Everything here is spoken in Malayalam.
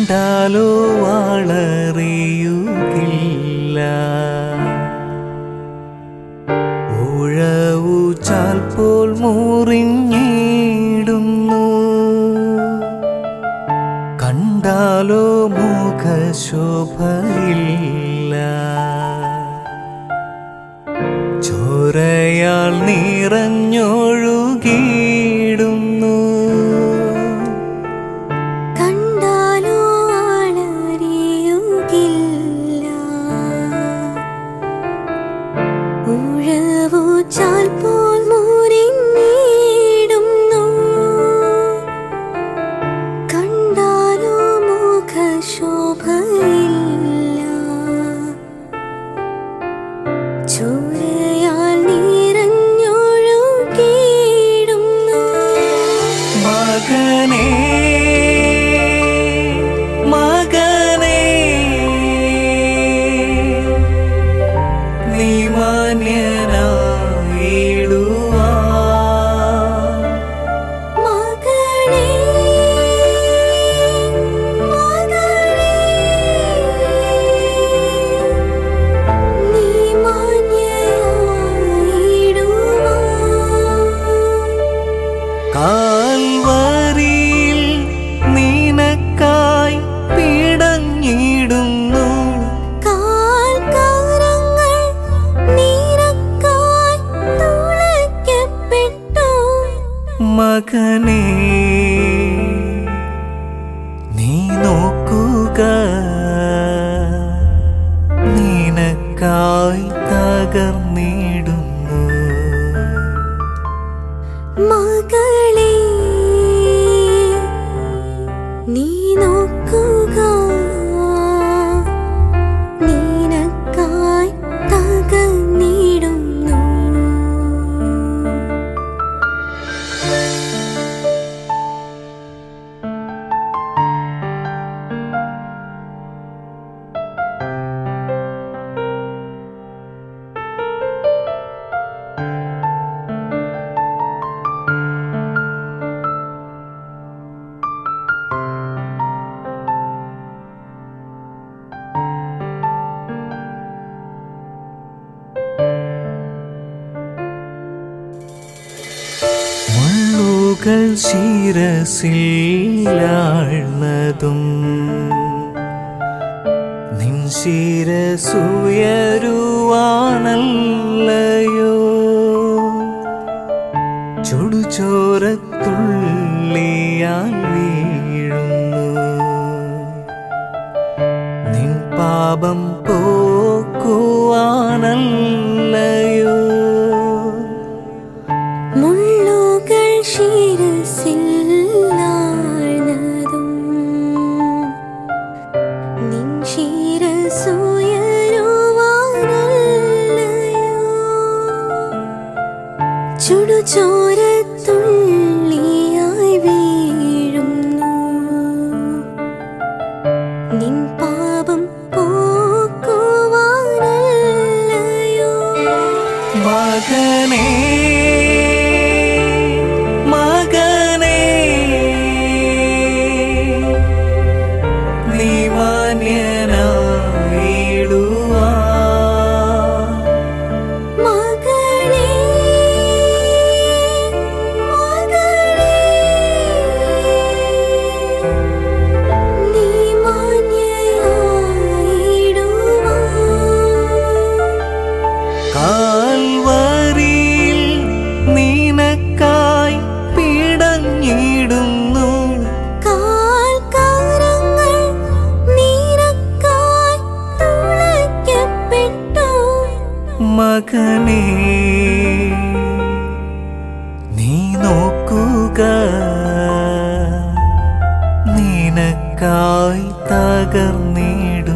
കണ്ടാലോ വളറിയുകില്ല ഉഴവു ചാൽപോൽ മുറിഞ്ഞിടുന്നു കണ്ടാലോ മുഖശോഭയില്ല ചോരയാൽ നിറഞ്ഞൊഴുകിയിടുന്നു കണ്ടാലോ ആളറിയുകില്ല ഉഴവു ചാൽപോൽ മുറിഞ്ഞിടുന്നു കണ്ടാലോ മുഖശോഭയില്ല ചോരയാൽ നിറഞ്ഞൊഴുകിയിടുന്നു മകനേ മകനേ നീ മാന്യനായിടുവാ മകളേ മകളേ നീ മാന്യയായിടുവാ കാൽവരിയിൽ നിനക്കായി പിടഞ്ഞിടുന്നു കാൽക്കാരങ്ങൾ നിനക്കായി തുളയ്ക്കപ്പെട്ടു. മകനേ നീ നോക്കുക നിനക്കായി തകർന്നിടുന്നു മകളേ, നീ നോക്കുക നിനക്കായി തകർന്നിടുന്നു മുള്ളുകൾ ശിരസിലാഴ്ന്നതും നിൻ ശിരസുയരുവാനല്ലയോ ചുടുചോരത്തുള്ളിയാൽ വീഴുന്നു നിൻ പാപം പോക്കുവാനല്ലയോ മുള്ളുകൾ ശിരസിൽ ആഴ്ന്നതും നിൻ ശിരസുയരുവാനല്ലയോ ചുടുചോരത്തുള്ളിയായി വീഴുന്നു നിൻ പാപം പോക്കുവാനല്ലയോ മകനേ മകനേ നീ മാന്യനായിടുവാ മകളേ മകളേ നീ മാന്യയായിടുവാ കാൽവരിയിൽ നിനക്കായി പിടഞ്ഞിടുന്നു കാൽക്കാരങ്ങൾ നിനക്കായി തുളയ്ക്കപ്പെട്ടു. മകനേ നീ നോക്കുക നിനക്കായി തകർന്നിടുന്നു